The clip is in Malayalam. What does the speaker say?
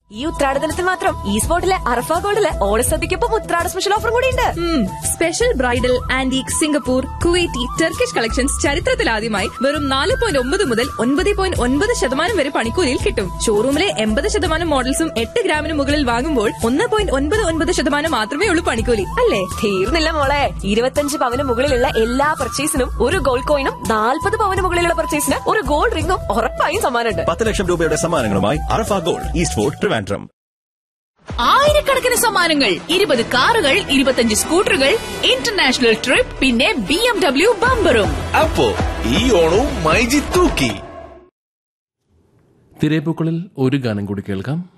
ഈ ഉത്രാടദിനത്തിൽ മാത്രം ഈ സ്പോട്ടിലെ അറഫ ഗോൾഡിലെ ഓണസദ്യക്കൊപ്പം ഉത്രാട സ്പെഷ്യൽ ഓഫർ കൂടിയുണ്ട് special bridal antique Singapore Kuwaiti Turkish collections ചരിത്രത്തിലാദ്യമായി വെറും നാല് പോയിന്റ് ഒമ്പത് മുതൽ ഒൻപത് പോയിന്റ് ഒൻപത് ശതമാനം വരെ പണിക്കൂലിയിൽ കിട്ടും ഷോറൂമിലെ എൺപത് ശതമാനം മോഡൽസും എട്ട് ഗ്രാമിന് മുകളിൽ വാങ്ങുമ്പോൾ ഒന്ന് പോയിന്റ് ഒൻപത് ഒൻപത് ശതമാനം മാത്രമേ ഉള്ളൂ പണിക്കൂലി അല്ലേ തീർന്നില്ല മോളെ ഇരുപത്തഞ്ച് പവന് മുകളിലുള്ള എല്ലാ പർച്ചേസിനും ഒരു ഗോൾഡ് കോയിനും നാൽപ്പത് പവന് മുകളിലുള്ള പർച്ചേസിന് ഒരു ഗോൾഡ് റിംഗും ഉറപ്പായും സമ്മാനമുണ്ട് പത്ത് ലക്ഷം രൂപയുടെ സമ്മാനങ്ങളുമായി Arafa gold east fort Trivandrum ആയിരക്കണക്കിന് സമ്മാനങ്ങൾ ഇരുപത് കാറുകൾ ഇരുപത്തഞ്ച് സ്കൂട്ടറുകൾ ഇന്റർനാഷണൽ ട്രിപ്പ് പിന്നെ ബി എം ഡബ്ല്യു ബമ്പറും അപ്പോ ഈ ഓണവും മൈജി തൂക്കി തിരേപ്പൂക്കളിൽ ഒരു ഗാനം കൂടി കേൾക്കാം